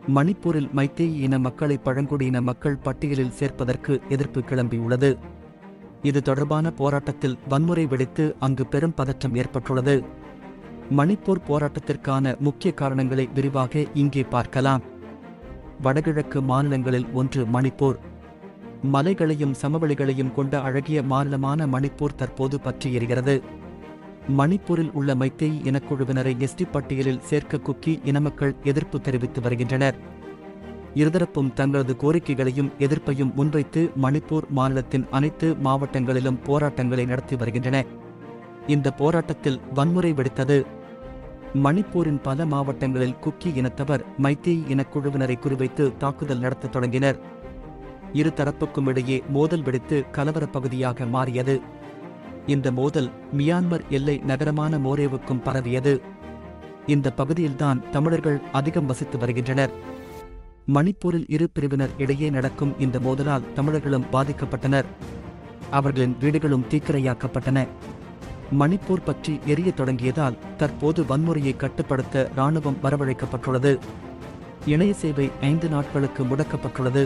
மணிப்பூரில் மைத்தேய் இன மக்களை பழங்குடியின மக்கள் பட்டியலில் சேர்ப்பதற்கு எதிர்ப்பு கிளம்பியுள்ளது இது தொடர்பான போராட்டத்தில் வன்முறை வெடித்து அங்கு பெரும் பதற்றம் ஏற்பட்டுள்ளது மணிப்பூர் போராட்டத்திற்கான முக்கிய காரணங்களை விரிவாக இங்கே பார்க்கலாம் வடகிழக்கு மாநிலங்களில் ஒன்று மணிப்பூர் மலைகளையும் சமவெளிகளையும் கொண்ட அழகிய மாநிலமான மணிப்பூர் தற்போது பற்றி எரிகிறது மணிப்பூரில் உள்ள மைத்தேய் இனக்குழுவினரை எஸ்டி பட்டியலில் சேர்க்க குக்கி இனமக்கள் எதிர்ப்பு தெரிவித்து வருகின்றனர் இருதரப்பும் தங்களது கோரிக்கைகளையும் எதிர்ப்பையும் முன்வைத்து மணிப்பூர் மாநிலத்தின் அனைத்து மாவட்டங்களிலும் போராட்டங்களை நடத்தி வருகின்றன இந்த போராட்டத்தில் வன்முறை வெடித்தது மணிப்பூரின் பல மாவட்டங்களில் குக்கி இனத்தவர் மைத்தேய் இனக்குழுவினரை குறிவைத்து தாக்குதல் நடத்தத் தொடங்கினர் இரு தரப்புக்கும் இடையே மோதல் வெடித்து கலவரப் பகுதியாக மாறியது இந்த மோதல் மியான்மர் எல்லை நகரமான மோரேவுக்கும் பரவியது இந்த பகுதியில்தான் தமிழர்கள் அதிகம் வசித்து வருகின்றனர் மணிப்பூரில் இரு பிரிவினர் இடையே நடக்கும் இந்த மோதலால் தமிழர்களும் பாதிக்கப்பட்டனர் அவர்களின் வீடுகளும் தீக்கிரையாக்கப்பட்டன மணிப்பூர் பற்றி எரிய தொடங்கியதால் தற்போது வன்முறையை கட்டுப்படுத்த ராணுவம் வரவழைக்கப்பட்டுள்ளது இணைய சேவை ஐந்து நாட்களுக்கு முடக்கப்பட்டுள்ளது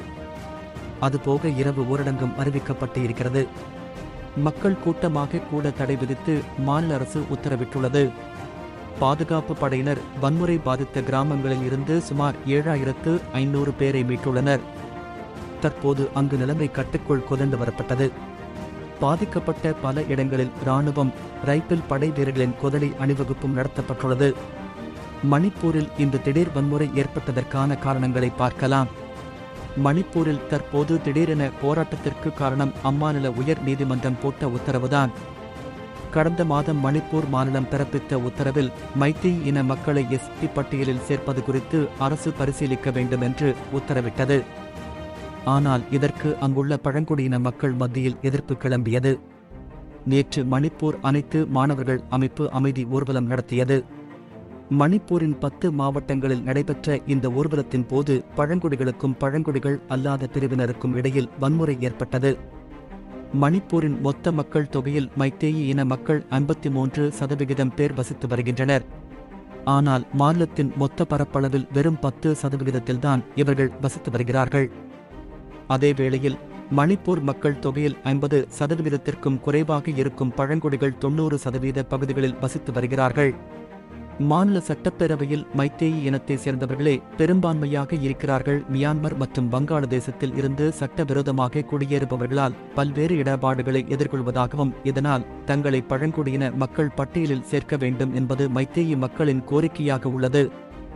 அதுபோக இரவு ஊரடங்கும் அறிவிக்கப்பட்டு இருக்கிறது மக்கள் கூட்டமாக கூட தடை விதித்து மாநில அரசு உத்தரவிட்டுள்ளது பாதுகாப்பு படையினர் வன்முறை பாதித்த கிராமங்களில் இருந்து சுமார் ஏழாயிரத்து ஐநூறு பேரை மீட்டுள்ளனர் தற்போது அங்கு நிலைமை கட்டுக்குள் கொதண்டு வரப்பட்டது பாதிக்கப்பட்ட பல இடங்களில் ராணுவம் ரைபிள் படை வீரர்களின் கொதளி அணிவகுப்பும் நடத்தப்பட்டுள்ளது மணிப்பூரில் இந்த திடீர் வன்முறை ஏற்பட்டதற்கான காரணங்களை பார்க்கலாம் மணிப்பூரில் தற்போது திடீரென போராட்டத்திற்கு காரணம் அம்மாநில உயர் நீதிமன்றம் போட்ட உத்தரவுதான் கடந்த மாதம் மணிப்பூர் மாநிலம் பிறப்பித்த உத்தரவில் மைத்தேய் இன மக்களை எஸ்பி பட்டியலில் சேர்ப்பது குறித்து அரசு பரிசீலிக்க வேண்டும் என்று உத்தரவிட்டது ஆனால் இதற்கு அங்குள்ள பழங்குடியின மக்கள் மத்தியில் எதிர்ப்பு கிளம்பியது நேற்று மணிப்பூர் அனைத்து மாணவர்கள் அமைப்பு அமைதி ஊர்வலம் நடத்தியது மணிப்பூரின் பத்து மாவட்டங்களில் நடைபெற்ற இந்த ஊர்வலத்தின் போது பழங்குடிகளுக்கும் பழங்குடிகள் அல்லாத பிரிவினருக்கும் இடையில் வன்முறை ஏற்பட்டது மணிப்பூரின் மொத்த மக்கள் தொகையில் மைத்தேயி இன மக்கள் ஐம்பத்தி மூன்று சதவிகிதம் பேர் வசித்து வருகின்றனர் ஆனால் மாநிலத்தின் மொத்த பரப்பளவில் வெறும் பத்து சதவிகிதத்தில்தான் இவர்கள் வசித்து வருகிறார்கள் அதேவேளையில் மணிப்பூர் மக்கள் தொகையில் ஐம்பது சதவிகிதத்திற்கும் குறைவாக இருக்கும் பழங்குடிகள் தொன்னூறு சதவீத பகுதிகளில் வசித்து வருகிறார்கள் மாநில சட்டப்பேரவையில் மைத்தேயி இனத்தை சேர்ந்தவர்களே பெரும்பான்மையாக இருக்கிறார்கள் மியான்மர் மற்றும் வங்காளதேசத்தில் இருந்து சட்டவிரோதமாக குடியேறுபவர்களால் பல்வேறு இடர்பாடுகளை எதிர்கொள்வதாகவும் இதனால் தங்களை பழங்குடியின மக்கள் பட்டியலில் சேர்க்க வேண்டும் என்பது மைத்தேயி மக்களின் கோரிக்கையாக உள்ளது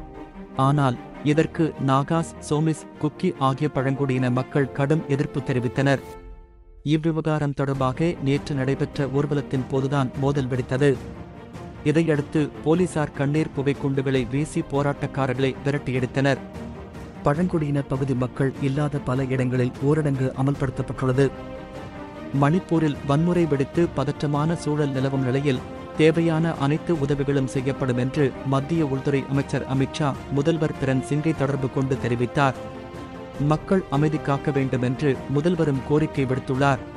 ஆனால் இதற்கு நாகாஸ் சோமிஸ் குக்கி ஆகிய பழங்குடியின மக்கள் கடும் எதிர்ப்பு தெரிவித்தனர் இவ்விவகாரம் தொடர்பாக நேற்று நடைபெற்ற ஊர்வலத்தின் போதுதான் மோதல் வெடித்தது இதையடுத்து போலீசார் கண்ணீர் புகைக்குண்டுகளை வீசி போராட்டக்காரர்களை விரட்டியடித்தனர் பழங்குடியின பகுதி மக்கள் இல்லாத பல இடங்களில் ஊரடங்கு அமல்படுத்தப்பட்டுள்ளது மணிப்பூரில் வன்முறை வெடித்து பதற்றமான சூழல் நிலவும் நிலையில் தேவையான அனைத்து உதவிகளும் செய்யப்படும் என்று மத்திய உள்துறை அமைச்சர் அமித்ஷா முதல்வர் பிரண் சிங்கை தொடர்பு கொண்டு தெரிவித்தார் மக்கள் அமைதி காக்க வேண்டும் என்று முதல்வரும் கோரிக்கை விடுத்துள்ளார்